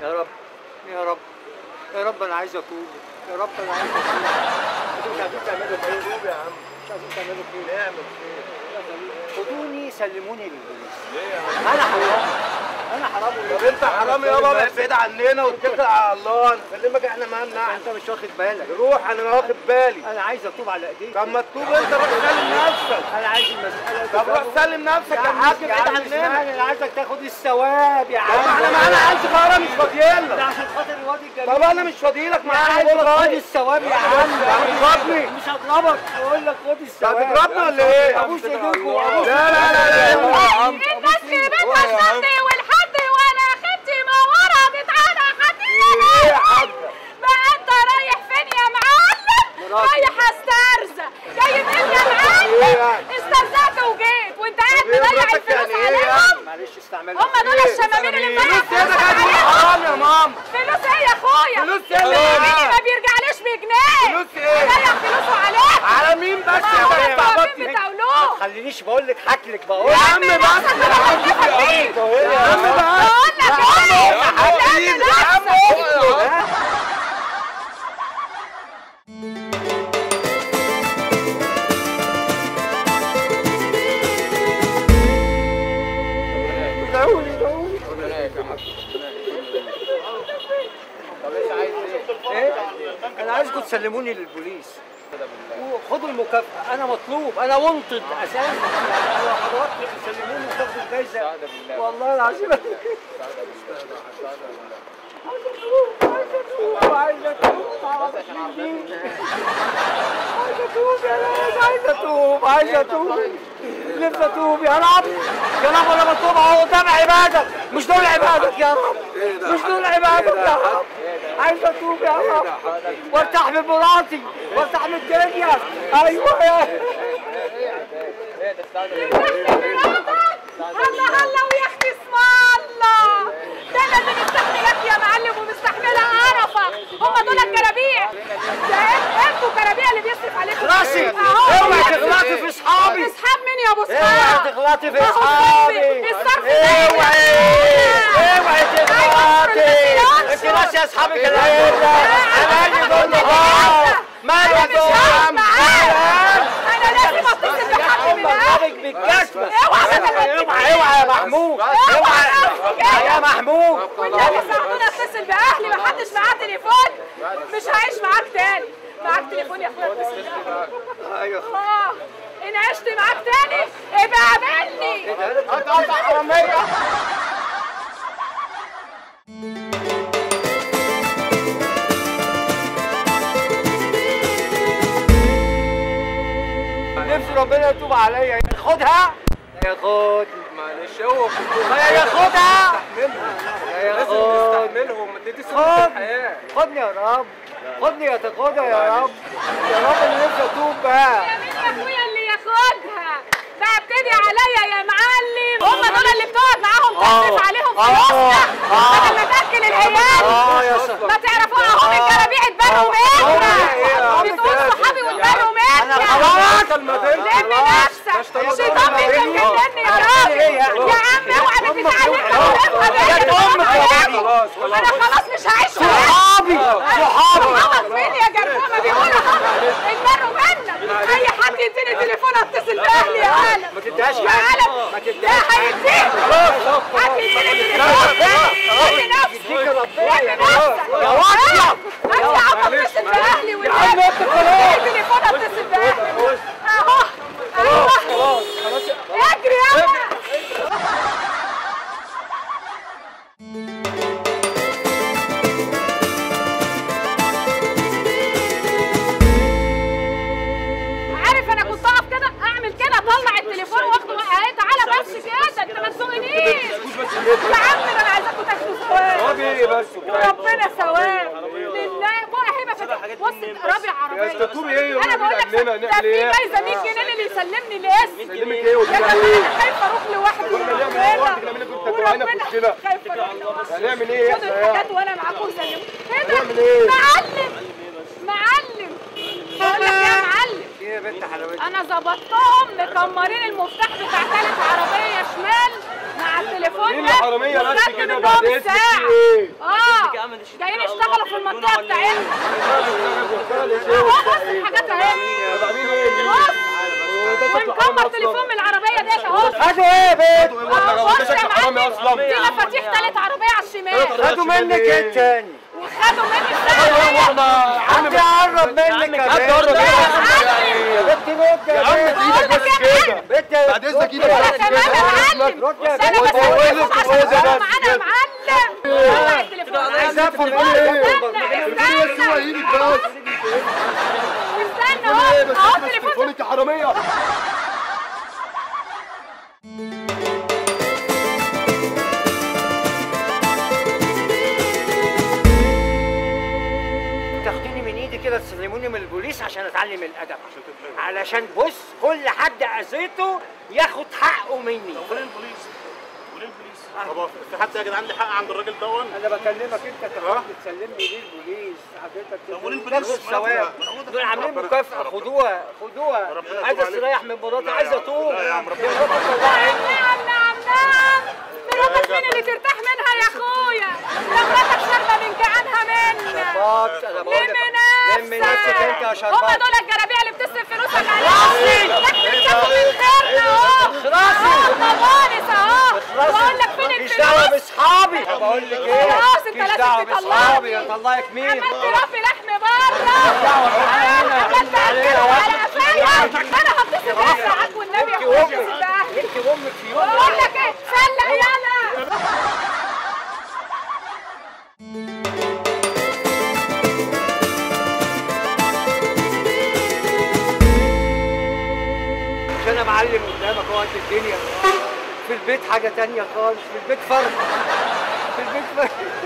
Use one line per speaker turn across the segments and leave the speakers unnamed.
يا رب يا رب يا رب انا عايز اتوب يا رب انا عايز اتوب انتوا مش عايزين تعملوا خير
يا عم
مش عايزين تعملوا خير
نعمل خير
خدوني سلموني للبوليس
ليه يا عم
انا حرام انا حرام
طب انت حرام يابا ابعد عننا واتكل على الله نكلمك احنا مالنا
انت مش واخد بالك
روح انا واخد بالي
انا عايز اتوب على ايديك
طب ما تتوب انت روح سلم نفسك
انا عايز المساله
طب روح سلم نفسك يا حاج
يا
ابعد
عم
عننا
اسمعني انا عايزك تاخد الثواب يا عم
طب احنا معانا عيال صغيره مش
ده
فاضيين
عشان خاطر الواد الجميل
طب انا مش فاضيلك
يا
معانا
عم
بقول لك
خد
ايه
الثواب يا عم
هتضربني
مش هضربك بقول لك خد الثواب
هتضربني ولا ايه؟
ابوس ايديكم
لا لا لا لا لا
الناس في بيتها الشمس والحد وانا خدتي ما وردت على حديدة
ايه يا حاجه
بقى انت رايح فين يا معلم رايح استرزق جاي منين يا
ايه
معلم
يعني؟
استرزقت وجيت وانت قاعد
طب ايه
مضيع
مراتك
الفلوس
يعني ايه يعني؟
عليهم
معلش استعمل
هم دول الشمامين اللي مضيع
فلوس ايه ده
فلوسك
قاعد يقول
عليهم
حرام يا ماما
فلوس ايه يا اخويا
فلوس ايه
اللي
يا
يجيني
ماما؟
ما بيرجعليش بجنيه
فلوس ايه؟
مضيع فلوسه عليك
على مين بس
ما
يا
هو
بنت
الطوابين بتاعولوه
خلينيش بقول لك حكلك بقول
يا عم بس يا عم يا عم بس
بقول لك ايه
يا عم اقف يا عم اقف
دعوني دعوني ايه انا عايزكم تسلموني للبوليس وخدوا المكافأة أنا مطلوب أنا منطد أساسا لو حضراتكم تسلموني وتاخدوا الجايزة والله العظيم عايز أتوب عايز أتوب عايز أتوب عايز أتوب نفسي أتوب يا رب يا رب أنا بتوب أهو قدام عبادك مش دول عبادك يا رب مش دول عبادك يا رب عايز أتوب يا رب وارتاح من مراتي وارتاح من الدنيا أيوه يا
الله الله ويا اختي اسم الله ده انا اللي مستحملاك يا معلم ومستحمله قرفه هم دول الكرابيع ده إنت- انتوا الكرابيع اللي بيصرف عليكم
راسي
أهو.
اوعي تغلطي في اصحابي
اصحاب مين يا ابو
اوعي
صحاب
تغلطي في
أهو
اصحابي
الصرف
اوعي اوعي تغلطي انت ناسي اصحابك العيله انا اجي اقول له اه ماله
انا مش
دول
هقعد معاك انا لازم اتصل بحد من اهلي
دماغك بالجزمه
اوعى ما
اوعى اوعى يا محمود اوعى يا محمود
والنبي ساعدوني اتصل باهلي ما حدش معاه تليفون مش هعيش معاك تاني معاك تليفون يا اخويا اتصل بيه.
ايوه
اه ان عشت معاك تاني ابقى قابلني
انت قطع حراميه
نفسي ربنا يتوب عليا ياخدها ياخد
معلش هو
ما ياخدها يا
لازم
ياخد
نستحملهم دي دي سنه
خد
الحياه
خدني يا رب خدني يا تاخدها يا رب يا رب انا نفسي اتوب بقى
يا مين يا اخويا اللي ياخدها بقى ابتدي عليا يا معلم هم دول اللي بتقعد معاهم تصرف عليهم
آه.
فلوسنا
آه.
بدل ما تاكل العيال
اه يا سلام
ما تعرفوها اهم الكرابيع اتبروا منك بتقول صحابي واتبروا
انا
منك
خلاص
لم نفسك الشيطان بيكلمني يا راجل يا عم اوعى بتتعلم
خلاص خلاص
انا خلاص مش هعيش
صحابي صحابي
غلط فين يا جربومه بيقولوا اتبروا منك اي حد يديني تليفون اتصل باهلي يا قلم
ما تديهاش
يا
يعني.
قلم
ما
لا
تديهاش
هيديك حد يديني تليفون ادي نفسك
يديك ربنا
ادي
يا
نفسك
يا واطية.
انت يا عم اتصل باهلي
يا عم
والنبي
انت خلاص.
اديني تليفون اتصل باهلي اهو ايوه اجري يلا عارف انا كنت اقف كده اعمل كده اطلع التليفون واخده اهي تعالى بس كده انت ما تسوقنيش يا عم ده انا عايزاكم تاخدوا ثواب
ايه بس
وربنا ثواب لله بقى هيبه فتح وسط رابع عربيه
يا تتوبي ايه
انا بقول لك
عننا
ده
نعمل
في
ايه
جايزه 100 جنيه اللي يسلمني الاسم
سلمك ايه
يا
وتعمل
جماعه
ايه
انا خايفه اروح لوحدي
كنا نعمل ايه لوحدك نعمل ايه كنت توعينا في وشنا
خايفه اروح لوحدي
هنعمل ايه
خدوا
احنا
الحاجات
يعني
وانا معاكم سلموا ايه ده
هنعمل ايه؟
معلم معلم بقول لك يا معلم
ايه يا بنت حلاوتي
انا ظبطتهم مكمرين المفتاح بتاع ثالث عربيه شمال مع التليفون
مين
ده
الحرامية بس
وخدت
كده
منهم
بعد إذنك
الساعة.
في إيه؟
اه
عم دي شيء
جايين يشتغلوا في المنطقه بتاعتنا اهو بص الحاجات اهي بص ونكمر تليفون من العربيه ديت اهو
خدوا ايه يا بنت
أهو، بص يا معلم دي مفاتيح تالت عربيه على الشمال
خدوا منك ايه تاني
وخدوا مني الساعه
حد يقرب منك يا بنت يا بنت رد يا بنت بنت
بعد اذنك ايدك
انا
بس
كمان يا معلم
رد يا
انا
بنت
بس عشان تبقوا معانا يا معلم طلع التليفون
عايز افهم
استنى
ايه
استنى
ايدك بس
استنى اهو اهو التليفون
تليفونك يا حراميه
تاخدوني من ايدي كده تسلموني من البوليس عشان اتعلم الادب علشان بص كل حد اذيته ياخد حقه مني
وليه البوليس وليه البوليس طب في حد يا جدعان لي حق عند الراجل دون
انا بكلمك انت تاخد تسلمني ليه البوليس حضرتك
طب وليه
تاخد
البوليس؟
الثواب دول عاملين مكافأة خدوها خدوها
ربنا
عايزة
يتوب
استريح من مراتي
لا يا
عايزة
عم،
اتوب
لا يا عم، ربنا
يا رب الله عيني
نعم نعم نعم مراتك مين اللي ترتاح منها يا اخويا ده مراتك شاربه من جعانها منك
بط انا بقول
لم
لك لم نفسك انت يا
نفسك
شربات
هم دول الجرابيع اللي بتصرف فلوسك عليهم احنا بتاخد من خيرنا اهو
اخلصي.
اهو المبارس اهو واقول لك فين
مالكيش دعوة
الفلوس
باصحابي بقول لك ايه
خلاص، انت
مالكيش
لازم
دعوة
تطلعني.
باصحابي اطلعك مين
عملت رافي لحم بره
دعوة هنا
عملت
عليها
على قفايا انا هتصل بيها ساعات والنبي
انت
يا اخويا
وامك
اتصل باهلي
انت وامك في يوم
بقول لك ايه فلق يلا
مش انا معلم قدامك اهو قد الدنيا في البيت حاجة تانية خالص في البيت فرق في البيت فرق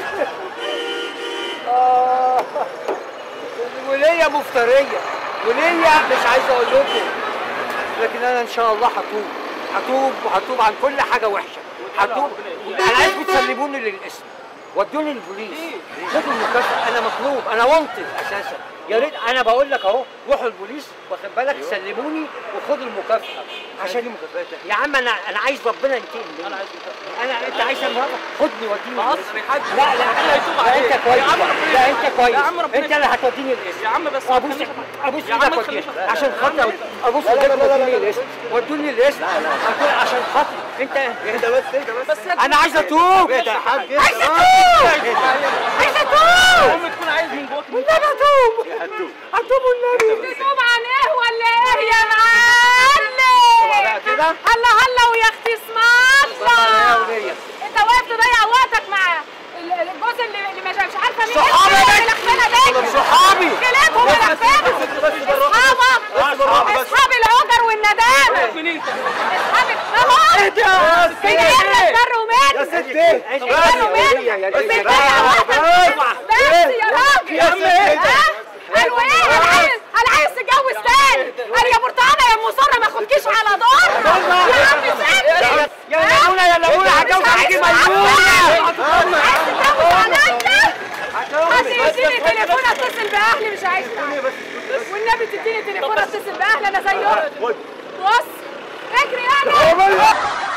آه. وليا مفترية وليا مش عايز اقول لكم لكن انا ان شاء الله هتوب هتوب وهتوب عن كل حاجة وحشة هتوب انا عايزكم تسلموني للاسم ودوني البوليس خدوا المكافأة انا مطلوب انا وانتد اساسا يا ريت انا بقول لك اهو روحوا البوليس واخد بالك سلموني وخدوا المكافأة عشان يا عم انا انا عايز ربنا ينتقم مني انا عايز انا انت عايز المرافق خدني وديني الاسم. لا لا انا لا انت كويس لا انت كويس انت اللي هتوديني الاسم
يا عم بس
ابوس ابوس ايدك وديني عشان خاطر ابوس ايدك وديني الاسم ودوني الاسم أقول عشان خاطر انت
اهدى بس اهدى بس
بس يا
انا عايز اتوب
اهدى يا حاج
عايز اتوب عايز اتوب
المهم تكون عايز من جواك
والنبي اتوب اتوب والنبي
تتوب عن ايه ولا ايه يا معلم
بقى كده؟
هلا هلا ويا اختي اسم
اتفضل يا
الله
ولية
انت واقف تضيع وقتك مع ال- ال- الجوز اللي اللي مش مش عارفه مين
صحابي
اسمه
بس.
اللي لخفنا بيك
صحابي
كلابهم لخفنا اصحابك اصحاب العجر والندامه
منين
اصحابك اهو كده احنا تبروا مني
يا ستي
تبروا مني
يا
بس
ستي
تضيع وقتك بس يا راجل
يا عم ايه؟
ها؟ قالوا ايه انا عايز انا عايز تتجوز تاني قال يا برتقانه يا مصره ما اخدكيش على دور يا عم سيبني
يا لمونة يا لمونة هتجوز عليكي مجنونة
عايز تتجوز عليا هتديني تليفون اتصل باهلي مش عايز والنبي تديني تليفون اتصل باهلي انا زي اختي بص اجري يلا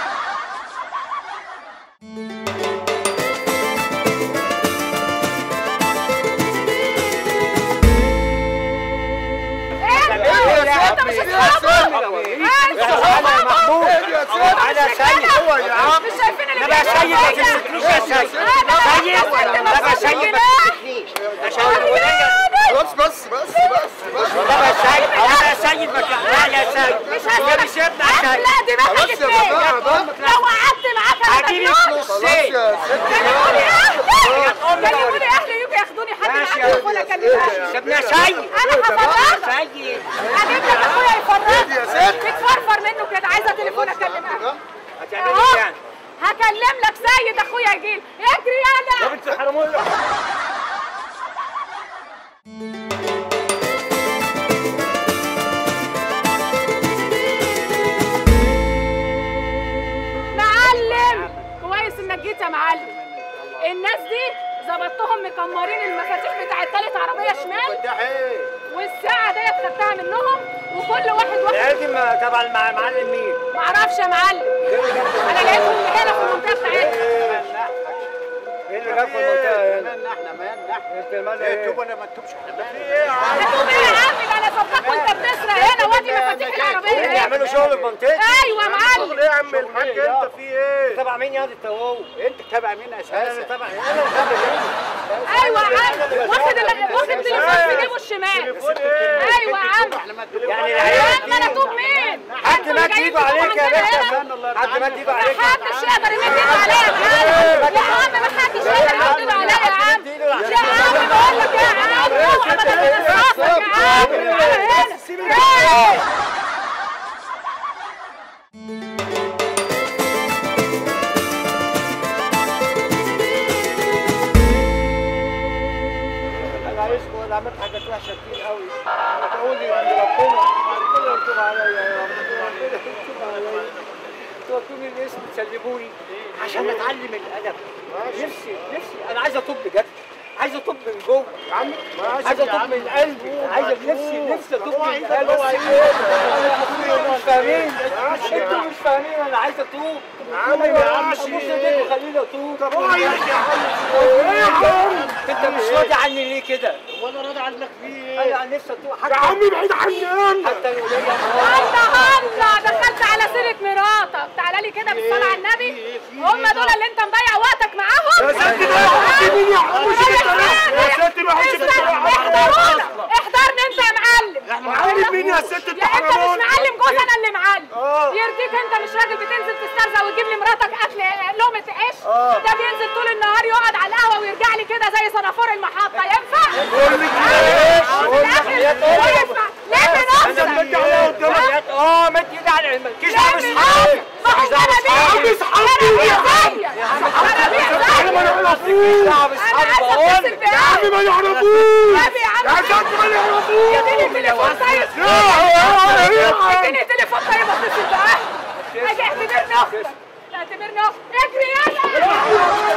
ايه انت مش اصحابه
انا محمود انا سيد
هو يا عم
مش شايفين اللي
انا بقى
بيحصل
سيد ما
فيا؟
تمسكنيش يا سيد
أنا
سيد
أنت
انا بقى
مبسوط
سيد ما
بجناح؟
تمسكنيش عشان الولية
بس بس بس بس بس
انا بقى سيد انا سيد ما لا يا سيد
مش
النبي سيبنا يا سيد
لا دي بقى
خلاص يا جماعة بقى.
لو قعدت معاك انا
هجيلك
مجنون
خلاص
نصين
يا ست
كلموني اهلي
أمي
كلموني اهلي يجوا ياخدوني حد
ماشي
معاك
يا
اخويا كلم اهلي
سيبنا سيد
انا هفرجك
سيد
اجيب لك اخويا يفرجك
يا ست.
بتفرفر منه كده عايزه تليفون اكلم اهلي
هتعملي
اهو
ايه يعني؟
هكلم لك سيد اخويا يجيلي اجري يلا
بنت الحرامية
معلم كويس انك جيت يا معلم الناس دي ظبطتهم مكمرين المفاتيح بتاع التالت عربيه شمال والساعه ديت خدتها منهم وكل واحد واحد
لازم تبع المع- المعلم مين؟
معرفش يا معلم انا لقيتهم هنا في المنطقه بتاعتنا
ايه اللي هناك في المنطقه هنا
مالنا احنا مالنا احنا
انت مالك
ايه
ايه
توب ولا ما تتوبش احنا في ايه يا عم
هتقوم ايه يا عم ده انا صدقك وانت بتسرق هنا وادي مفاتيح العربيه
مين
هنا
يعملوا شغل في منطقتي
ايوه يا معلم
ايه يا عم الحاج انت في ايه
تبع مين يا دي التوه
انت تابع مين
انا
اساسا
تبع انا تبع
ايوه يا عم واخد ال- واخد تليفون في جيبه الشمال
تليفون ايه
ايوه يا عم
احنا ما التليفون
يعني
يا
العيال
عم انا توب مين
حد مد ايده عليك يا باشا
هنا.
حد مد ايده عليك
محدش يقدر يمد ايده عليا يا عم يا عم محدش يقدر يمد ايده عليا يا عم يا عم بقول لك يا عم اوعى بدل من الصافك يا عم تعالى هنا إيه؟
انا عايزكم انا عملت حاجات وحشه كتير قوي هتقول لي ان ربنا ربنا يتوب عليا يا رب ربنا يتوب عليا تودوني الاسم تسلموني عشان اتعلم الادب نفسي نفسي انا عايز اطب بجد عايز اطب من جوه
يا عم
عايز اطب من قلبي عايز نفسي نفسي اطب من قلبي انتوا مش فاهمين انتوا مش فاهمين انا عايز اطوب
عم
ايوه يا عم
ماشي.
ابوس ايديك وخليني اطوب
طب اقعد يا عم
ايه يا عم انت مش راضي عني ليه كده
وانا راضي عنك في ايه
انا عن نفسي اطوب حتى
يا عم بعيد عني انا
حتى الولية
النهارده دخلت على سيره مراتك تعالى لي كده بالصلاه على النبي هم دول اللي انت مضيع وقتك معاهم
يا ست الواحد مين يا عم مش انت يا ست الواحد مش انت
احضرونا احضرني انت يا معلم
معلم مين يا ست انت
يا انت مش
حرامون
معلم جوز انا اللي معلم
اه.
يرضيك انت مش راجل بتنزل تسترزق وتجيب لي مراتك اكل لقمه عيش
اه.
ده بينزل طول النهار يقعد على القهوه ويرجع لي كده زي صنافور المحطه ينفع؟
بقول لك ايه
في الآخر ينفع ليه
مد
بنفسك؟
عليا قدامك اه مد ايدي على مالكيش
ليه
دعوه باصحابي
ما هو انا بيه
اصحابي اصحابي
انا بيه انا بيه
انا ما
زيك
نعرفوش
دعوه
انا
باصحابي
عايزه
بقول
اتصل
لك.
يا عم
بأهلي
ما يعرفوش
نبي يا عم
يا ست ما يعرفوش
اديني تليفون طيب
يا عم
اديني تليفون طيب اتصل بأهلي اجي اعتبرني اختك اعتبرني اختك اجري يلا